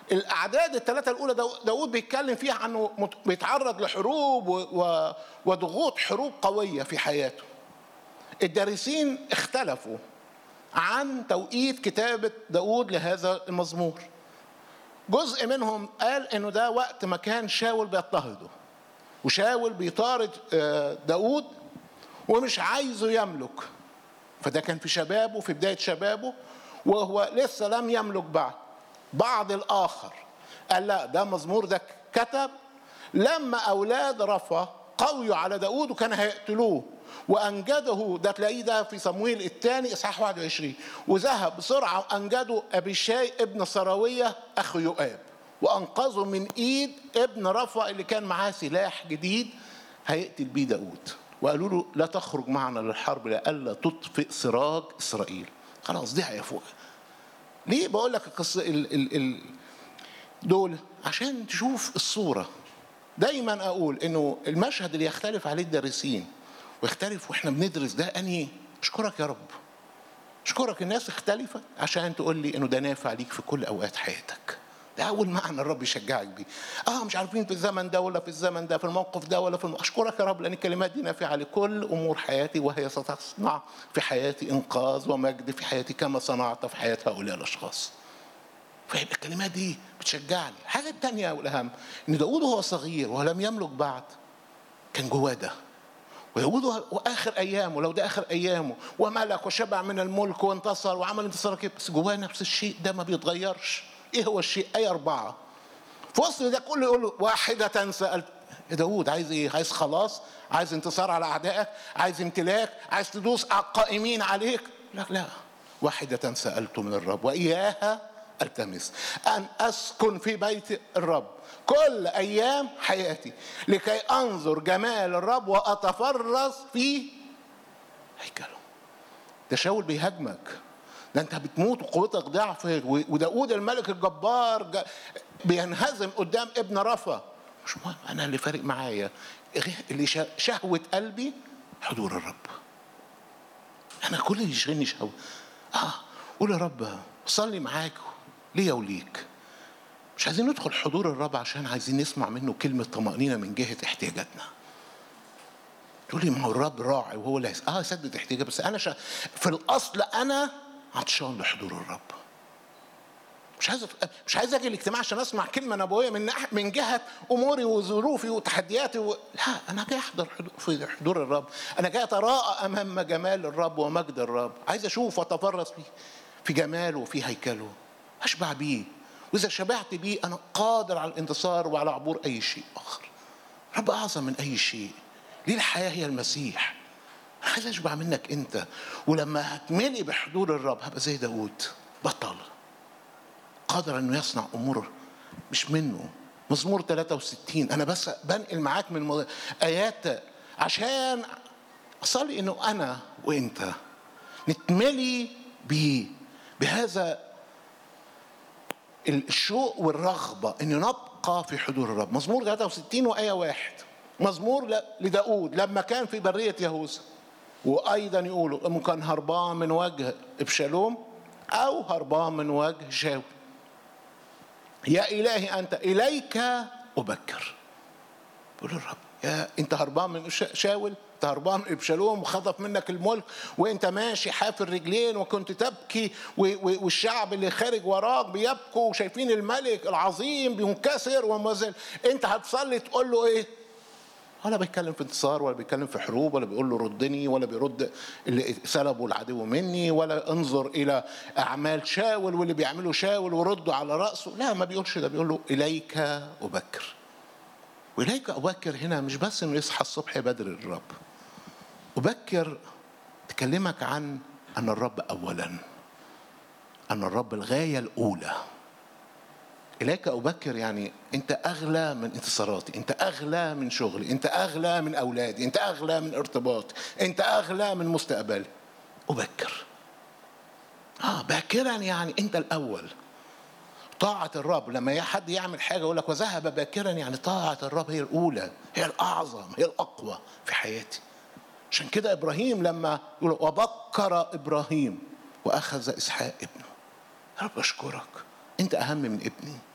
الاعداد الثلاثه الاولى داو- داود بيتكلم فيها عنه مت- بيتعرض لحروب و- و- وضغوط حروب قويه في حياته الدارسين اختلفوا عن توقيت كتابه داود لهذا المزمور جزء منهم قال انه ده وقت ما كان شاول بيضطهده وشاول بيطارد آه، داود ومش عايزه يملك فده كان في شبابه في بداية شبابه وهو لسه لم يملك بعد بعض الآخر قال لا ده مزمور ده كتب لما أولاد رفا قويوا على داود وكان هيقتلوه وأنجده ده تلاقيه ده في صمويل الثاني إصحاح 21 وذهب بسرعة وأنجده أبيشاي ابن سراوية أخو يؤاب وأنقذه من إيد ابن رفا اللي كان معاه سلاح جديد هيقتل بيه داود وقالوا له لا تخرج معنا للحرب لئلا تطفئ سراج اسرائيل خلاص دي هيفوق ليه بقول لك القصه ال ال ال دول عشان تشوف الصوره دايما اقول انه المشهد اللي يختلف عليه الدارسين ويختلف واحنا بندرس ده انهي اشكرك يا رب اشكرك الناس اختلفت عشان تقول لي انه ده نافع ليك في كل اوقات حياتك ده اول معنى الرب يشجعك بيه اه مش عارفين في الزمن ده ولا في الزمن ده في الموقف ده ولا في الم... اشكرك يا رب لان الكلمات دي نافعه لكل امور حياتي وهي ستصنع في حياتي انقاذ ومجد في حياتي كما صنعت في حياه هؤلاء الاشخاص فيبقى الكلمات دي بتشجعني الحاجه الثانيه والاهم ان داود وهو صغير ولم يملك بعد كان جواه ده ويهود واخر ايامه لو ده اخر ايامه وملك وشبع من الملك وانتصر وعمل انتصار كده بس جواه نفس الشيء ده ما بيتغيرش ايه هو الشيء اي اربعه في وسط ده كله يقول له واحده سالت يا داود عايز ايه عايز خلاص عايز انتصار على اعدائك عايز امتلاك عايز تدوس على القائمين عليك لا لا واحده سالت من الرب واياها التمس ان اسكن في بيت الرب كل ايام حياتي لكي انظر جمال الرب واتفرس في هيكله ده شاول بيهاجمك ده انت بتموت وقوتك ضعف وداود الملك الجبار جا- بينهزم قدام ابن رفا مش مهم انا اللي فارق معايا اللي شه- شهوه قلبي حضور الرب انا كل اللي يشغلني شهوه اه قول يا رب صلي معاك ليا وليك مش عايزين ندخل حضور الرب عشان عايزين نسمع منه كلمة طمأنينة من جهة احتياجاتنا تقول لي ما هو الرب راعي وهو اللي هيس- اه سدد احتياجي بس انا شا... في الاصل انا عطشان لحضور الرب مش عايز مش عايز اجي الاجتماع عشان اسمع كلمه نبويه من ناح- من جهه اموري وظروفي وتحدياتي و... لا انا جاي احضر حضور- في حضور الرب انا جاي اتراءى امام جمال الرب ومجد الرب عايز اشوف واتفرس فيه في جماله وفي هيكله اشبع بيه واذا شبعت بيه انا قادر على الانتصار وعلى عبور اي شيء اخر رب اعظم من اي شيء ليه الحياه هي المسيح أنا عايز اشبع منك انت ولما هتملي بحضور الرب هبقى زي داود بطل قادر انه يصنع امور مش منه مزمور 63 انا بس بنقل معاك من مو- ايات عشان اصلي انه انا وانت نتملي ب بهذا الشوق والرغبة أن نبقى في حضور الرب مزمور 63 وآية واحد مزمور ل- لداود لما كان في برية يهوذا وأيضا يقولوا إنه كان هربان من وجه إبشالوم أو هربان من وجه شاول يا إلهي أنت إليك أبكر بقول الرب يا انت هربان من شا- شاول انت هربان من ابشالوم وخطف منك الملك وانت ماشي حافر رجلين وكنت تبكي و- و- والشعب اللي خارج وراك بيبكوا وشايفين الملك العظيم بينكسر وما زال انت هتصلي تقول له ايه ولا بيتكلم في انتصار ولا بيتكلم في حروب ولا بيقول له ردني ولا بيرد اللي سلبوا العدو مني ولا انظر الى اعمال شاول واللي بيعمله شاول وردوا على راسه لا ما بيقولش ده بيقول له اليك ابكر واليك ابكر هنا مش بس انه يصحى الصبح بدر الرب ابكر تكلمك عن ان الرب اولا ان الرب الغايه الاولى اليك ابكر يعني انت اغلى من انتصاراتي انت اغلى من شغلي انت اغلى من اولادي انت اغلى من ارتباطي انت اغلى من مستقبلي ابكر اه باكرا يعني انت الاول طاعة الرب لما حد يعمل حاجة يقول لك وذهب باكرا يعني طاعة الرب هي الأولى هي الأعظم هي الأقوى في حياتي عشان كده إبراهيم لما يقول وبكر إبراهيم وأخذ إسحاق ابنه يا رب أشكرك أنت أهم من ابني